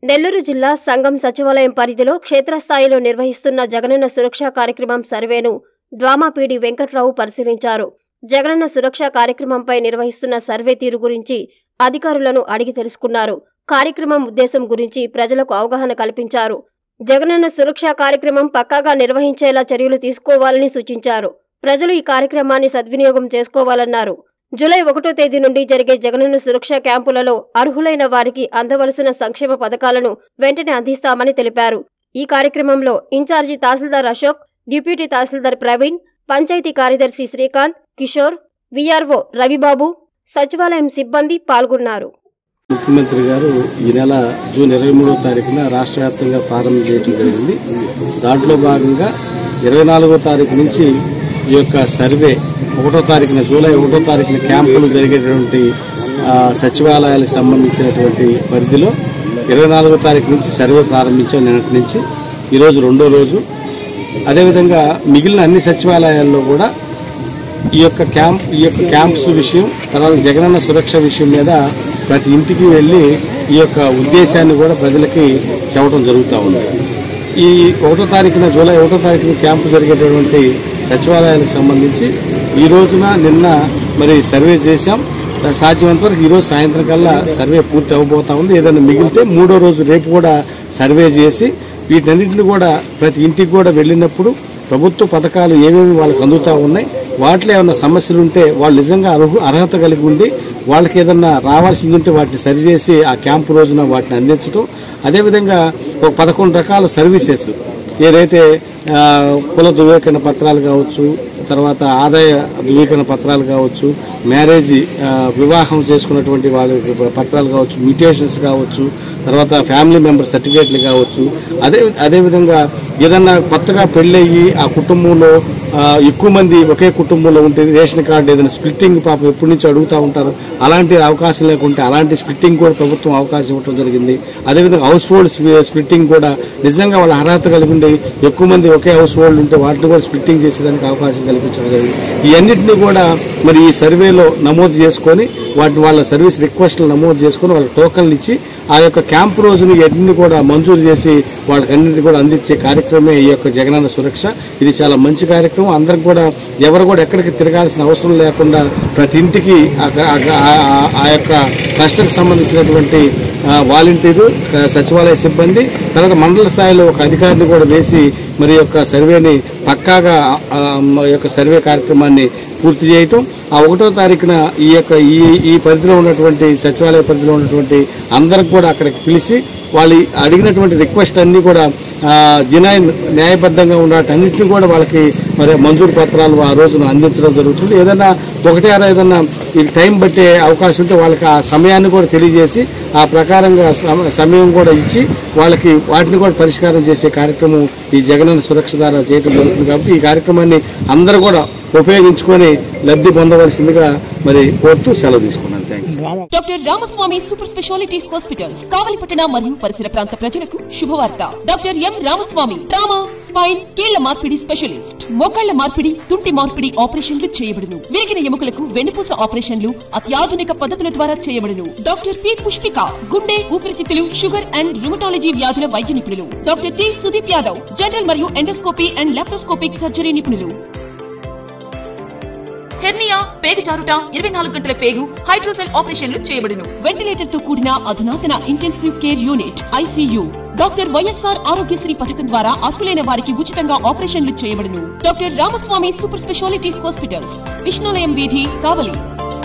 నెల్లూరు జిల్లా సంఘం సచివాలయం పరిధిలో క్షేత్రస్థాయిలో నిర్వహిస్తున్న జగనన్న సురక్ష కార్యక్రమం సర్వేను డ్వామాపీడి వెంకట్రావు పరిశీలించారు జగనన్న సురక్ష కార్యక్రమంపై నిర్వహిస్తున్న సర్వే తీరు గురించి అధికారులను అడిగి తెలుసుకున్నారు కార్యక్రమం ఉద్దేశం గురించి ప్రజలకు అవగాహన కల్పించారు జగనన్న సురక్ష కార్యక్రమం పక్కాగా నిర్వహించేలా చర్యలు తీసుకోవాలని సూచించారు ప్రజలు ఈ కార్యక్రమాన్ని సద్వినియోగం చేసుకోవాలన్నారు జూలై ఒకటో తేదీ నుండి జరిగే జగనన్న సురక్ష క్యాంపులలో అర్హులైన వారికి అందవలసిన సంక్షేమ పథకాలను వెంటనే అందిస్తామని తెలిపారు ఈ కార్యక్రమంలో ఇన్ఛార్జి తహసీల్దార్ అశోక్ డిప్యూటీ తహసీల్దార్ ప్రవీణ్ పంచాయతీ కార్యదర్శి శ్రీకాంత్ కిషోర్ విఆర్ఓ రవిబాబు సచివాలయం సిబ్బంది పాల్గొన్నారు ముఖ్యమంత్రి గారు ఈ నెల జూన్ ఇరవై మూడో తారీఖున రాష్ట్ర వ్యాప్తంగా ప్రారంభం చేయడం జరిగింది దాంట్లో భాగంగా ఇరవై నాలుగో తారీఖు నుంచి ఈ యొక్క సర్వే ఒకటో తారీఖున జూలై ఒకటో తారీఖున క్యాంపులు జరిగేటటువంటి ఆ, సచివాలయాలకు సంబంధించినటువంటి పరిధిలో ఇరవై నాలుగో తారీఖు నుంచి సర్వే ప్రారంభించాం నిన్నటి నుంచి ఈరోజు రెండో రోజు అదేవిధంగా మిగిలిన అన్ని సచివాలయాల్లో కూడా ఈ యొక్క క్యాంప్ ఈ యొక్క క్యాంప్స్ విషయం తర్వాత జగనన్న సురక్ష విషయం మీద ప్రతి ఇంటికి వెళ్ళి ఈ యొక్క ఉద్దేశాన్ని కూడా ప్రజలకి చెప్పడం జరుగుతూ ఉంది ఈ ఒకటో తారీఖున జూలై ఒకటో తారీఖున క్యాంపు జరిగేటటువంటి సచివాలయాలకు సంబంధించి ఈ రోజున నిన్న మరి సర్వే చేశాం సాధ్యమైనంత వరకు ఈరోజు సాయంత్రం కల్లా సర్వే పూర్తి అవ్వబోతా ఉంది ఏదైనా మిగిలితే మూడో రోజు రేపు కూడా సర్వే చేసి వీటన్నిటిని కూడా ప్రతి ఇంటికి కూడా వెళ్ళినప్పుడు ప్రభుత్వ పథకాలు ఏమేమి వాళ్ళకి అందుతూ ఉన్నాయి వాటిలో ఏమైనా సమస్యలు ఉంటే వాళ్ళు నిజంగా అర్హు అర్హత కలిగి ఉండి వాళ్ళకి ఏదన్నా రావాల్సింది ఉంటే వాటిని సరిచేసి ఆ క్యాంపు రోజున వాటిని అందించడం అదేవిధంగా ఒక పదకొండు రకాల సర్వీసెస్ ఏదైతే ఆ, కుల ధృవీకరణ పత్రాలు కావచ్చు తర్వాత ఆదాయ ధృవీకరణ పత్రాలు కావచ్చు మ్యారేజ్ ఆ, వివాహం చేసుకున్నటువంటి వాళ్ళ పత్రాలు కావచ్చు మ్యూటేషన్స్ కావచ్చు తర్వాత ఫ్యామిలీ మెంబర్ సర్టిఫికేట్లు కావచ్చు అదే అదేవిధంగా ఏదన్నా కొత్తగా పెళ్ళయ్యి ఆ కుటుంబంలో ఆ, ఎక్కువ మంది ఒకే కుటుంబంలో ఉంటే రేషన్ కార్డు ఏదైనా స్ప్లిట్టింగ్ పాపం ఎప్పటి నుంచి అడుగుతూ ఉంటారు అలాంటి అవకాశం లేకుంటే అలాంటి స్ప్లిట్టింగ్ కూడా ప్రభుత్వం అవకాశం ఇవ్వడం జరిగింది అదేవిధంగా హౌస్ హోల్డ్ స్ప్లిట్టింగ్ కూడా నిజంగా వాళ్ళ అర్హత కలిగి ఉండి ఎక్కువ మంది ఒకే హౌస్ హోల్డ్ ఉంటే వాటిని కూడా స్ప్లిట్టింగ్ చేసేదానికి అవకాశం కల్పించడం జరిగింది ఇవన్నింటినీ కూడా మరి ఈ సర్వేలో నమోదు చేసుకొని వాటి వాళ్ళ సర్వీస్ రిక్వెస్ట్లు నమోదు చేసుకొని వాళ్ళ టోకన్లు ఇచ్చి ఆ యొక్క క్యాంప్ రోజుని అన్నింటిని కూడా మంజూరు చేసి వాళ్ళకి అన్నింటినీ కూడా అందించే కార్యక్రమమే ఈ యొక్క జగనన్న సురక్ష ఇది చాలా మంచి కార్యక్రమం అందరికి కూడా ఎవరు కూడా ఎక్కడికి తిరగాల్సిన అవసరం లేకుండా ప్రతి ఇంటికి ఆ- ఆ- ఆ- ఆ యొక్క ట్రస్ట్కి సంబంధించినటువంటి ఆ, వాలంటీరు క- సచివాలయ సిబ్బంది తర్వాత మండల స్థాయిలో ఒక అధికారిని కూడా వేసి మరి యొక్క సర్వేని పక్కాగా ఆ, ఆ యొక్క సర్వే కార్యక్రమాన్ని పూర్తి చేయటం ఆ ఒకటో తారీఖున ఈ యొక్క ఈ ఈ పరిధిలో ఉన్నటువంటి సచివాలయ పరిధిలో ఉన్నటువంటి అందరికి కూడా అక్కడికి పిలిచి వాళ్ళు అడిగినటువంటి రిక్వెస్ట్ అన్ని కూడా ఆ, జినాయి న్యాయబద్ధంగా ఉన్నటన్నింటినీ కూడా వాళ్ళకి మరి మంజూరు పత్రాలు ఆ రోజున అందించడం జరుగుతుంది ఏదైనా ఒకటి అర ఏదైనా ఈ టైం బట్టే అవకాశం ఉంటే వాళ్ళకి ఆ సమయాన్ని కూడా తెలియజేసి ఆ ప్రకారంగా సమ- సమయం కూడా ఇచ్చి వాళ్ళకి వాటిని కూడా పరిష్కారం చేసే కార్యక్రమం ఈ జగనన్న సురక్ష ద్వారా చేయడం జరుగుతుంది కాబట్టి ఈ కార్యక్రమాన్ని అందరూ కూడా ఉపయోగించుకొని లబ్ధి పొందవలసిందిగా మరి కోరుతూ సెలవు తీసుకున్నాను thank you doctor Ramaswamy super speciality hospitals కావలిపట్టణ మరియు పరిసర ప్రాంత ప్రజలకు శుభవార్త doctor M Ramaswamy trauma spine కీళ్ల మార్పిడి స్పెషలిస్ట్ మోకాళ్ల మార్పిడి తుంటి మార్పిడి ఆపరేషన్లు చేయబడును విరిగిన ఎముకలకు వెన్నుపూస ఆపరేషన్లు అత్యాధునిక పద్ధతుల ద్వారా చేయబడును డాక్టర్ పి పుష్పిక గుండె ఊపిరితిత్తులు షుగర్ అండ్ రుమటాలజీ వ్యాధుల వైద్య నిపుణులు doctor T Sudeep Yadav general మరియు ఎండోస్కోపీ అండ్ లాప్రోస్కోపిక్ సర్జరీ నిపుణులు హెర్నియా పేగు జారుట ఇరవై నాలుగు గంటల పేగు హైడ్రోసెల్ ఆపరేషన్లు చేయబడును వెంటిలేటర్ తో కూడిన అధునాతన intensive care unit ICU doctor YSR Aarogyasri పథకం ద్వారా అర్హులైన వారికి ఉచితంగా ఆపరేషన్లు చేయబడును doctor Ramaswamy super speciality hospitals Vishnulayam వీధి కావలి